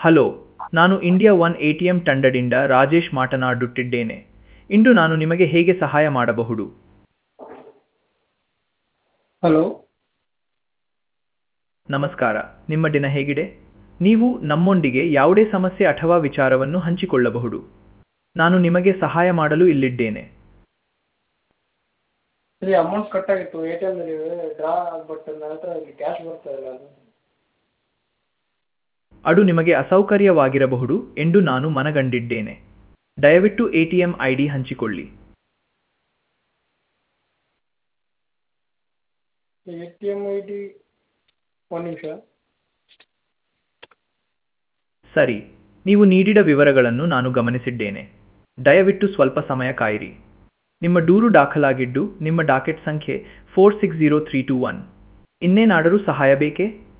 hello ನಾನು India one A T M ತಂಡದಿಂದ ರಾಜೇಶ್ ಮಾತನಾಡುತ್ತಿದ್ದೇನೆ ಇಂದು ನಾನು ನಿಮಗೆ ಹೇಗೆ ಸಹಾಯ ಮಾಡಬಹುದು ಹಲೋ ನಮಸ್ಕಾರ ನಿಮ್ಮ ದಿನ ಹೇಗಿದೆ ನೀವು ನಮ್ಮೊಂದಿಗೆ ಯಾವುದೇ ಸಮಸ್ಯೆ ಅಥವಾ ವಿಚಾರವನ್ನು ಹಂಚಿಕೊಳ್ಳಬಹುದು ನಾನು ನಿಮಗೆ ಸಹಾಯ ಮಾಡಲು ಇಲ್ಲಿದ್ದೇನೆ ಇಲ್ಲಿ ಅಮೌಂಟ್ ಕಟ್ಟಾಗಿತ್ತು ಎ ಟಿ ಎಮ್ನಲ್ಲಿ ಡ್ರಾ ಬಟ್ ನನ್ನ ಹತ್ರ ಇಲ್ಲಿ ಕ್ಯಾಶ್ ಬರ್ತಾ ಇಲ್ಲ ಅದು ಅದು ನಿಮಗೆ ಅಸೌಕರ್ಯವಾಗಿರಬಹುದು ಎಂದು ನಾನು ಮನಗಂಡಿದ್ದೇನೆ ದಯವಿಟ್ಟು A T M I D ಹಂಚಿಕೊಳ್ಳಿ A T M I D ಒಂದು ನಿಮಿಷ ಸರಿ ನೀವು ನೀಡಿದ ವಿವರಗಳನ್ನು ನಾನು ಗಮನಿಸಿದ್ದೇನೆ ದಯವಿಟ್ಟು ಸ್ವಲ್ಪ ಸಮಯ ಕಾಯಿರಿ ನಿಮ್ಮ ದೂರು ದಾಖಲಾಗಿದ್ದು ನಿಮ್ಮ ಡಾಕೆಟ್ ಸಂಖ್ಯೆ four six zero three two one ಇನ್ನೇನಾದರೂ ಸಹಾಯ ಬೇಕೇ